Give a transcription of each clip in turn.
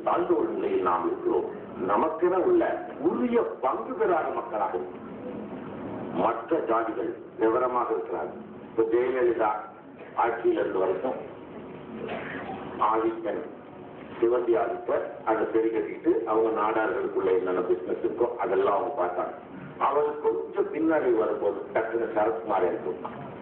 தாழ்ந்த ஒரு நிலையில் நாம் இருக்கிறோம் நமக்கென உள்ள உரிய பங்கு பெறாத மக்களாக மற்ற ஜாதிகள் விவரமாக இருக்கிறார்கள் இப்ப ஜெயலலிதா ஆட்சியில் இருந்து வரைக்கும் ஆதித்தன் சிவந்தி ஆதித்தர் அதை சரி கட்டிட்டு அவங்க நாடார்களுக்குள்ள என்னென்ன பிசினஸ் இருக்கோ அதெல்லாம் அவங்க பார்த்தாங்க அவர் கொஞ்சம் பின்னாடி வரும்போது டக்குனு சரத்குமார் இருக்கும்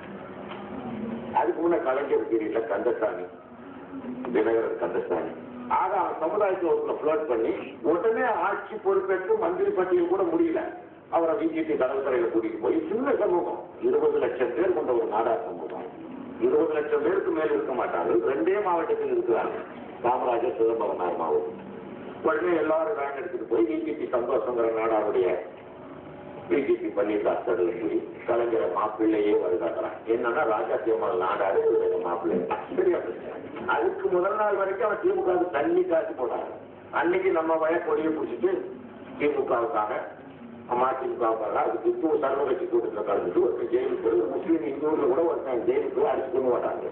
அதுக்கு முன்ன கலைஞர் தெரியல கந்தசாமி தினகரன் கந்தசாமி ஆக அவன் சமுதாயத்தை ஒருத்தர ஃபிளோட் பண்ணி உடனே ஆட்சி பொறுப்பேற்று மந்திரி பட்டியல் கூட முடியல அவரை பிஜேபி கடற்கரையில கூட்டிட்டு போய் சின்ன சமூகம் இருபது லட்சம் பேர் கொண்ட ஒரு நாடா சமூகம் இருபது லட்சம் பேருக்கு மேல் இருக்க மாட்டார்கள் ரெண்டே மாவட்டத்தில் இருக்கிறாங்க காமராஜர் சிதம்பரனார் மாவட்டம் உடனே எல்லாரும் வேன் எடுத்துட்டு போய் பிஜேபி சந்தோஷங்கிற நாடாவுடைய பிஜேபி பன்னீர்தாஸ் சொல்லி கலைஞர மாப்பிள்ளையே வருகிறான் என்னன்னா ராஜா திருமல் நாடாரு இவருடைய மாப்பிள்ளை சரியா போச்சு. அதுக்கு முதல் நாள் வரைக்கும் அவன் திமுக தண்ணி காசு போட்டாங்க அன்னைக்கு நம்ம வய கொடியை பிடிச்சிட்டு திமுகவுக்காக மதிமுகவுக்காக அது திப்பு சர்வ கட்சி கூட்டத்தில் கலந்துட்டு ஒரு ஜெயிலுக்கு ஒரு முஸ்லீம் இந்தூர்ல கூட ஒருத்தன் ஜெயிலுக்கு அடிச்சு கொண்டு மாட்டாங்க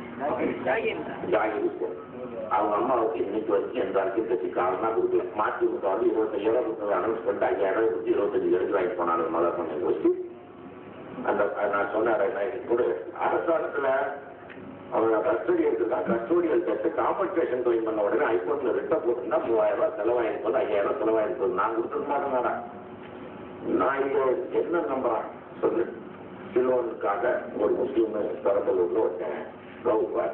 ஜாகிருக்கு அவங்க அம்மாவுக்கு இன்னைக்கு வரைக்கும் எந்த அரசியல் கட்சி காரணம் கொடுக்கல மதிமுக வந்து இருபத்தையாயிரம் கொடுத்தது அனௌன்ஸ் பண்ணிட்டு ஐயாயிரம் கொடுத்து இருபத்தஞ்சு எடுத்து வாங்கி போனாங்க மதர் பண்ணி வச்சு அந்த நான் சொன்னேன் கூட அரசாங்கத்துல அவங்க கஸ்டடி எடுத்துதான் கஸ்டோடியல் டெஸ்ட் காம்பன்சேஷன் கிளைம் பண்ண உடனே ஹைகோர்ட்ல ரிட்ட போட்டுருந்தா மூவாயிரம் ரூபாய் செலவாயிருப்பது ஐயாயிரம் ரூபாய் செலவாயிருப்பது நான் கொடுத்துருக்க மாட்டேன் நான் இங்க என்ன நம்புறேன் சொல்லு சிலோனுக்காக ஒரு முஸ்லீம் பெரம்பலூர்ல ஒருத்தன் கவுப்பார்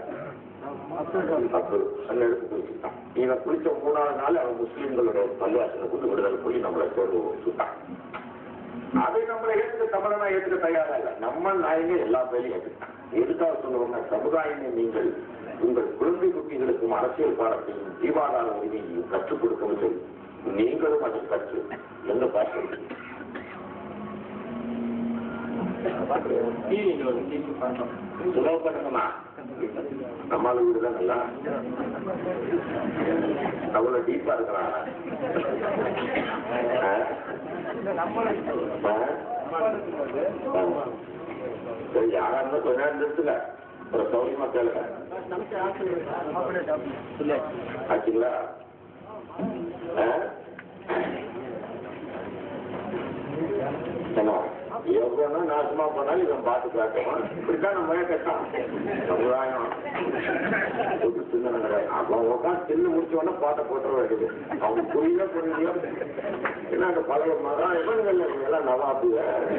அப்போ அந்த எடுத்து குளிச்சுட்டான் இவன் குளிச்ச மூணாவது நாள் அவன் முஸ்லீம்களுடைய பள்ளியாசனை கொண்டு விடுதலை போய் நம்மளை சோறு வச்சுட்டான் அதை நம்மளை ஏற்றுக்க தமிழனா ஏற்றுக்க தயாரா இல்லை நம்ம நாயங்க எல்லா பேரையும் ஏற்றுக்கிட்டான் எதுக்காக சொல்லுவாங்க சமுதாயமே நீங்கள் உங்கள் குழந்தை குட்டிகளுக்கும் அரசியல் பாடத்தையும் ஜீவாதார உரிமையையும் கற்றுக் கொடுக்கவில்லை நீங்களும் அதை கற்று எந்த பாட்டு சுலப பண்ணணுமா நம்மால வீடுதான் நல்லா அவ்வளவு டீப்பா இருக்கிறான் சரி யாரா இருந்தா கொஞ்ச நேரம் நிறுத்துங்க ஒரு சௌரியமா கேளுங்க ஆச்சுங்களா ஆ? என்ன எவ்வளோ நாசமா போனாலும் இவன் பார்த்து காட்டுவான் இப்படித்தான் நம்ம கட்டான் சமுதாயம் புது சின்ன அவன் உட்காந்து தின்னு முடிச்ச உடனே பாட்டை போட்டுற வேண்டியது அவன் புரியல புரியல என்ன அந்த பழைய மரம் எவனுங்கள்ல எல்லாம் நவாபுங்க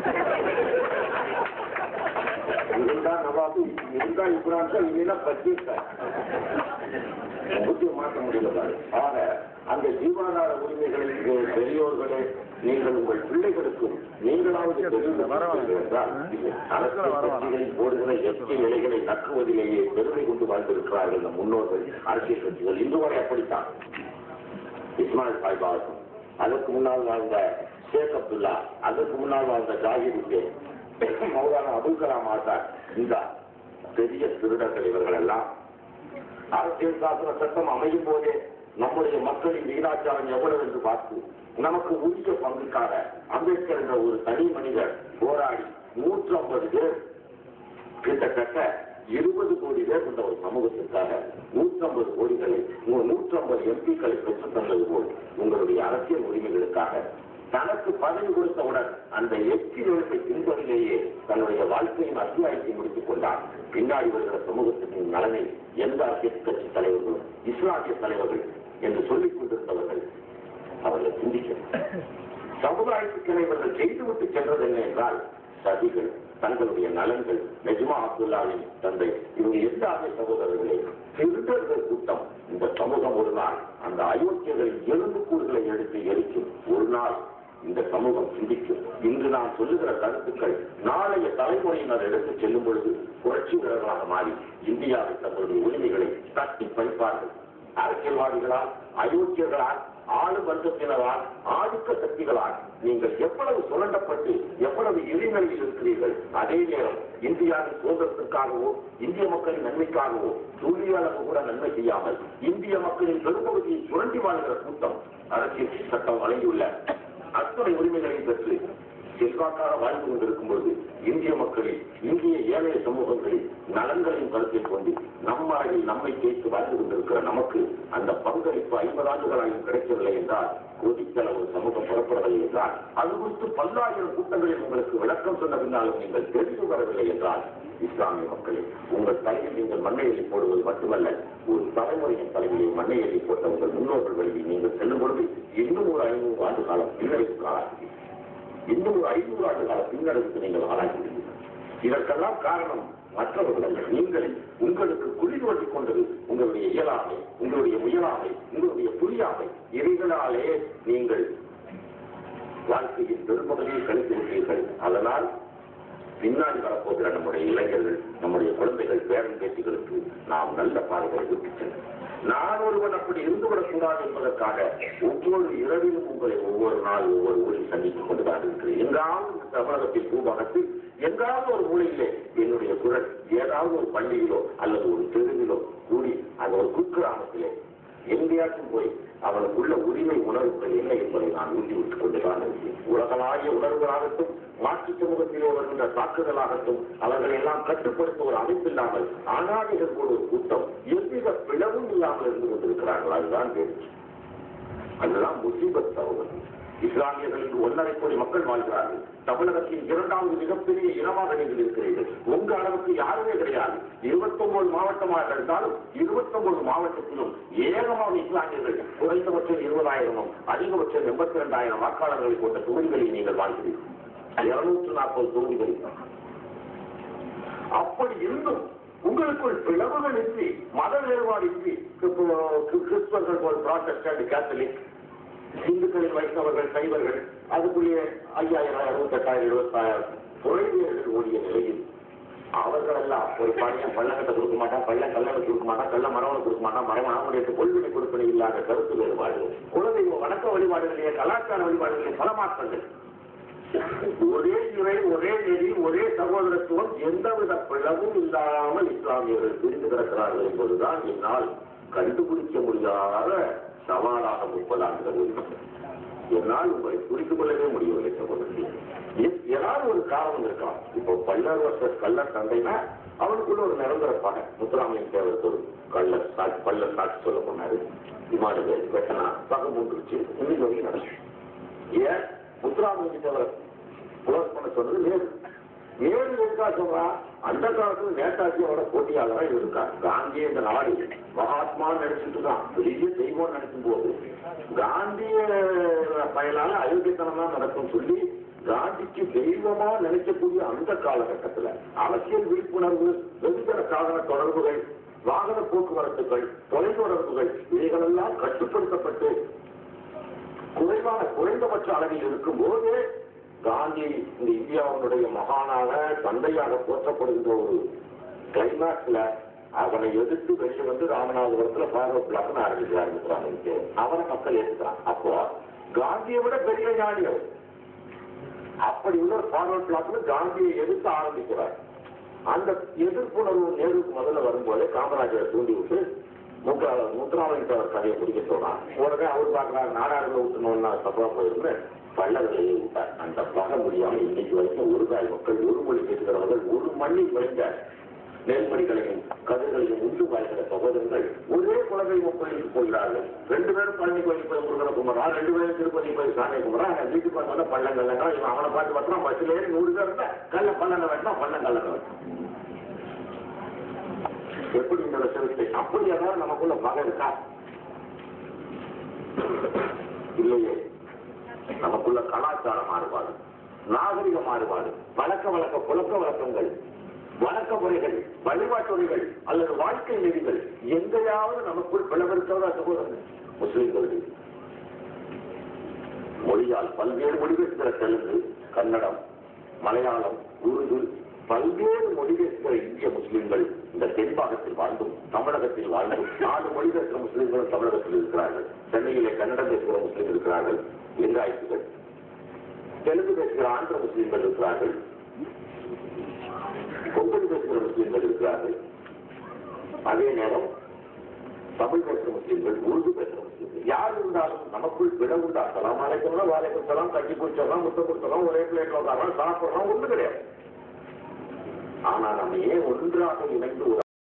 இருந்தா நவாபு இருந்தா இப்படி இல்லைன்னா பச்சை புத்தி மாற்ற முடியல பாரு ஆக அந்த ஜீவாதார உரிமைகளை உங்கள் பெரியோர்களே நீங்கள் உங்கள் பிள்ளைகளுக்கும் நீங்களாவது தெரிந்து என்றால் அரசியல் கட்சிகளில் போடுகிற எச்சை நிலைகளை நக்குவதிலேயே பெருமை கொண்டு வாழ்ந்திருக்கிறார்கள் இந்த முன்னோர்கள் அரசியல் கட்சிகள் இன்று வரை அப்படித்தான் இஸ்மாயில் சாஹிப் ஆகட்டும் அதற்கு முன்னால் வாழ்ந்த ஷேக் அப்துல்லா அதற்கு முன்னால் வாழ்ந்த ஜாகிர் உசேன் மௌலானா அபுல் கலாம் ஆசாத் இந்த பெரிய திருடர்கள் இவர்கள் எல்லாம் அரசியல் சாசன சட்டம் அமையும் போதே நம்முடைய மக்களின் வீராச்சாரம் எவ்வளவு என்று பார்த்து நமக்கு உரிய பங்குக்காக அம்பேத்கர் என்ற ஒரு தனி மனிதர் போராடி நூற்றி ஐம்பது பேர் கிட்டத்தட்ட இருபது கோடி பேர் கொண்ட ஒரு சமூகத்திற்காக நூற்றம்பது கோடிகளை நூற்றம்பது எம்பிக்களை பெற்றுத் தந்தது போல் உங்களுடைய அரசியல் உரிமைகளுக்காக தனக்கு பதவி கொடுத்தவுடன் அந்த எச்சி நிலத்தை பின்பதிலேயே தன்னுடைய வாழ்க்கையின் அத்தியாயத்தை முடித்துக் கொண்டார் பின்னாடி வருகிற சமூகத்தின் நலனை எந்த அரசியல் கட்சி தலைவர்களும் இஸ்லாமிய தலைவர்கள் என்று சொல்லிக் கொண்டிருந்தவர்கள் அவர்கள் சிந்திக்க சமுதாயத்துக்கு இவர்கள் செய்துவிட்டு சென்றது என்ன என்றால் சதிகள் தங்களுடைய நலன்கள் நெஜ்மா அப்துல்லாவின் தந்தை இவங்க எல்லாமே சகோதரர்களே திருடர்கள் கூட்டம் இந்த சமூகம் ஒரு நாள் அந்த அயோக்கியர்களின் எலும்புக்கூடுகளை எடுத்து எரிக்கும் ஒரு நாள் இந்த சமூகம் சிந்திக்கும் இன்று நான் சொல்லுகிற கருத்துக்கள் நாளைய தலைமுறையினர் எடுத்துச் செல்லும் பொழுது புரட்சி வீரர்களாக மாறி இந்தியாவில் தங்களுடைய உரிமைகளை தட்டி பறிப்பார்கள் அரசியல்வாதிகளால் அயோக்கியர்களால் ஆளு வர்க்கத்தினரால் ஆதிக்க சக்திகளால் நீங்கள் எவ்வளவு சுரண்டப்பட்டு எவ்வளவு எளிமையில் இருக்கிறீர்கள் அதே நேரம் இந்தியாவின் சுதந்திரத்திற்காகவோ இந்திய மக்களின் நன்மைக்காகவோ துல்லிய அளவு கூட நன்மை செய்யாமல் இந்திய மக்களின் பெரும்பகுதியை சுரண்டி வாழ்கிற கூட்டம் அரசியல் சட்டம் வழங்கியுள்ள அத்தனை உரிமைகளையும் பெற்று செல்வாக்காக வாழ்ந்து கொண்டிருக்கும் பொழுது இந்திய மக்களில் இந்திய ஏழைய சமூகங்களில் நலன்களையும் கருத்தில் கொண்டு நம்ம அறையில் நம்மை கேட்டு வாழ்ந்து கொண்டிருக்கிற நமக்கு அந்த பங்களிப்பு ஐம்பது ஆண்டுகளாயும் கிடைக்கவில்லை என்றால் கொதித்தளவு சமூகம் புறப்படவில்லை என்றால் அது குறித்து பல்லாயிரம் கூட்டங்களில் உங்களுக்கு விளக்கம் சொன்ன பின்னாலும் நீங்கள் தெரிந்து வரவில்லை என்றால் இஸ்லாமிய மக்களே உங்கள் தலையில் நீங்கள் மண்ணை எள்ளி போடுவது மட்டுமல்ல ஒரு தலைமுறையின் தலைவியை மண்ணை எள்ளி போட்ட உங்கள் முன்னோர்கள் வழியில் நீங்கள் செல்லும் பொழுது இன்னும் ஒரு ஐநூறு ஆண்டு காலம் பின்னடைவுக்கு ஆளாகிறீர்கள் இன்னும் ஒரு ஐநூறு ஆண்டு கால பின்னடைவுக்கு நீங்கள் ஆளாகிறீர்கள் இதற்கெல்லாம் காரணம் மற்றவர்கள் அல்ல. நீங்களே உங்களுக்கு குழி தோண்டி கொண்டது உங்களுடைய இயலாமை உங்களுடைய முயலாமை உங்களுடைய புரியாமை இவைகளாலே நீங்கள் வாழ்க்கையின் பெரும்பகுதியை கழித்து விட்டீர்கள் அதனால் பின்னாடி வரப்போகிற நம்முடைய இளைஞர்கள் நம்முடைய குழந்தைகள் பேரன் பேட்டிகளுக்கு நாம் நல்ல பாதைகளை விட்டுச் செல்ல நான் ஒருவன் அப்படி இருந்துவிடக் கூடாது என்பதற்காக ஒவ்வொரு இரவிலும் உங்களை ஒவ்வொரு நாள் ஒவ்வொரு ஊரில் சந்தித்துக் கொண்டுதான் இருக்கிறேன் எங்காவது இந்த தமிழகத்தில் பூபாகத்தில் எங்காவது ஒரு மூலையிலே என்னுடைய குரல் ஏதாவது ஒரு பள்ளியிலோ அல்லது ஒரு தெருவிலோ கூடி அந்த ஒரு குக்கிராமத்திலே எங்கேயாச்சும் போய் அவனுக்குள்ள உரிமை உணர்வுகள் என்ன என்பதை நான் ஊட்டி விட்டுக் கொண்டுதான் இருக்கிறேன் உலகளாவிய உணர்வுகளாகட்டும் மாற்று சமூகத்திலே வருகின்ற தாக்குதலாகட்டும் அவர்களை எல்லாம் கட்டுப்படுத்த ஒரு அமைப்பில்லாமல் ஆணாதிகள் கூட ஒரு கூட்டம் எவ்வித பிளவும் இல்லாமல் இருந்து கொண்டிருக்கிறார்கள் அதுதான் பேச்சு அதுதான் முசீபத் அவர்கள் இஸ்லாமியர்கள் இன்று ஒன்றரை கோடி மக்கள் வாழ்கிறார்கள் தமிழகத்தின் இரண்டாவது மிகப்பெரிய இனமாக நீங்கள் இருக்கிறீர்கள் உங்க அளவுக்கு யாருமே கிடையாது இருபத்தொன்பது மாவட்டமாக இருந்தாலும் இருபத்தொன்பது மாவட்டத்திலும் ஏகமாக இஸ்லாமியர்கள் குறைந்தபட்சம் இருபதாயிரமும் அதிகபட்சம் எண்பத்தி ரெண்டாயிரம் வாக்காளர்களை கொண்ட தொகுதிகளில் நீங்கள் வாழ்கிறீர்கள் இருநூற்று நாற்பது தொகுதிகளில் அப்படி இருந்தும் உங்களுக்குள் பிளவுகள் இன்றி மத வேறுபாடு இன்றி கிறிஸ்து- கிறிஸ்தவர்கள் போல் ப்ராட்டஸ்டன்ட் கேத்தலிக் இந்துக்களின் வைஷ்ணவர்கள் சைவர்கள் அதுக்குள்ளே ஐயாயிரம் அறுபத்தெட்டாயிரம் இருபத்தாயிரம் துறைவீரர்கள் ஓடிய நிலையில் அவர்கள் எல்லாம் ஒரு பையன் பள்ளக்கட்டை கொடுக்க மாட்டான் பள்ளம் கல்லணை கொடுக்க மாட்டான் கள்ள மரவனை கொடுக்க மாட்டான் மரம் அவனுடைய கொள்கை கொடுப்பனை இல்லாத கருத்து வேறுபாடு குலதெய்வ வணக்க வழிபாடுகளிலே கலாச்சார வழிபாடுகளிலே பல மாற்றங்கள் ஒரே இறை ஒரே நெறி ஒரே சகோதரத்துவம் எந்தவித பிளவும் இல்லாமல் இஸ்லாமியர்கள் பிரிந்து கிடக்கிறார்கள் என்பதுதான் என்னால் கண்டுபிடிக்க முடியாத சவாலாக முப்பது ஆண்டுகள் இருக்கிறது. என்னால் உங்களை புரிந்து கொள்ளவே முடியவில்லை சகோதரர்களே எ- ஏதாவது ஒரு காரணம் இருக்கலாம் இப்போ பல்லர் வருஷம் கள்ளர் சண்டைனா அவனுக்குள்ள ஒரு நிரந்தரப்பாக முத்துராமலிங்க தேவர் ஒரு கள்ளர் சாட்சி பல்லர் சாட்சி சொல்ல போனாரு விமானங்கள் வெட்டனா பகை மூன்றுச்சு இன்னைக்கு வரைக்கும் நடக்கும் ஏன் முத்துராமலிங்க தேவர் புலர் பண்ண சொன்னது நேரு நேரு இருக்கா சொல்றா அந்த காலத்துல நேதாஜியோட போட்டியாளரா இருக்கா காந்தி இந்த நாடு மகாத்மா நினைச்சிட்டு தான் பெரிய தெய்வம் நினைக்கும் போது காந்திய பயனால அயோக்கியத்தனம் தான் நடக்கும் சொல்லி காந்திக்கு தெய்வமா நினைக்கக்கூடிய அந்த காலகட்டத்துல அரசியல் விழிப்புணர்வு வெகுஜன சாதன தொடர்புகள் வாகன போக்குவரத்துகள் தொலைத்தொடர்புகள் இவைகளெல்லாம் கட்டுப்படுத்தப்பட்டு குறைவான குறைந்தபட்ச அளவில் இருக்கும் போது காந்தி இந்த இந்தியாவினுடைய மகானாக தந்தையாக போற்றப்படுகின்ற ஒரு கிளைமேக்ஸ்ல அவனை எதிர்த்து வெளியே வந்து ராமநாதபுரத்துல ஃபார்வர்ட் பிளாக்னு ஆரம்பிக்க ஆரம்பிக்கிறாங்க அவனை மக்கள் ஏற்றுக்கிறான் அப்போ காந்தியை விட பெரிய ஞானி அவர் அப்படி உள்ள ஃபார்வர்ட் பிளாக்னு காந்தியை எதிர்த்து ஆரம்பிக்கிறார் அந்த எதிர்ப்புணர்வு நேருக்கு முதல்ல வரும்போதே காமராஜரை தூண்டி விட்டு முக்க முத்துராமலிங்க தேவர் கதையை முடிக்க சொன்னார் உடனே அவர் பார்க்கிறார் நாடாளுமன்ற ஊட்டணும்னா தப்பா போயிருந்து பல்லவர்களை விட்டார் அந்த பக முடியாம இன்னைக்கு வரைக்கும் ஒரு காய் மக்கள் ஒரு மொழி பேசுகிறவர்கள் ஒரு மண்ணில் விளைந்த நெல்மணிகளையும் கதிர்களையும் உண்டு வாழ்கிற சகோதரர்கள் ஒரே குழந்தை கோயிலுக்கு போகிறார்கள் ரெண்டு பேரும் பழனி கோயிலுக்கு போய் முருகனை கும்பிட்றான் ரெண்டு பேரும் திருப்பதி போய் சாமியை கும்பிட்றான் வீட்டுக்கு வந்தாலும் பள்ளம் கல்லங்க இவன் அவனை பார்த்து வெட்டுறான் பஸ்ல ஏறி நூறு பேர் இருந்தா கல்ல பள்ளங்க வெட்டினா பள்ளம் கல்லங்க வெட்டான் எப்படி இந்த சிறுத்தை அப்படி ஏதாவது நமக்குள்ள பகை இருக்கா இல்லையே நமக்குள்ள கலாச்சார மாறுபாடு நாகரிக மாறுபாடு வழக்க வழக்க புழக்க வழக்கங்கள் வழக்க முறைகள் வழிபாட்டு முறைகள் அல்லது வாழ்க்கை நெறிகள் எங்கேயாவது நமக்குள் பிளவிருக்கிறதா சகோதரர்கள் முஸ்லிம்களுக்கு மொழியால் பல்வேறு மொழி பேசுகிற தெலுங்கு கன்னடம் மலையாளம் உருது பல்வேறு மொழி பேசுகிற இந்திய முஸ்லிம்கள் இந்த தென்பாகத்தில் வாழ்ந்தும் தமிழகத்தில் வாழ்ந்தும் நாலு மொழி பேசுகிற முஸ்லிம்களும் தமிழகத்தில் இருக்கிறார்கள் சென்னையிலே கன்னடம் பேசுகிற முஸ்லிம் இருக்கிறார்கள் லிங்காயத்துகள் தெலுங்கு பேசுகிற ஆந்திர முஸ்லிம்கள் இருக்கிறார்கள் கொங்கணி பேசுகிற முஸ்லிம்கள் இருக்கிறார்கள் அதே நேரம் தமிழ் பேசுற முஸ்லீம்கள் உருது பேசுற முஸ்லீம்கள் யார் இருந்தாலும் நமக்குள் பிழ உண்டா சலாம் அலைக்கம்னா வாழைக்கும் சலாம் தட்டி குடிச்சிடலாம் முத்தம் கொடுத்துடலாம் ஒரே பிளேட்ல உட்காரலாம் சாப்பிடலாம் ஒண்ணு கிடையாது ஆனா நம்ம ஏன் ஒன்றாக இணைந்து ஒரு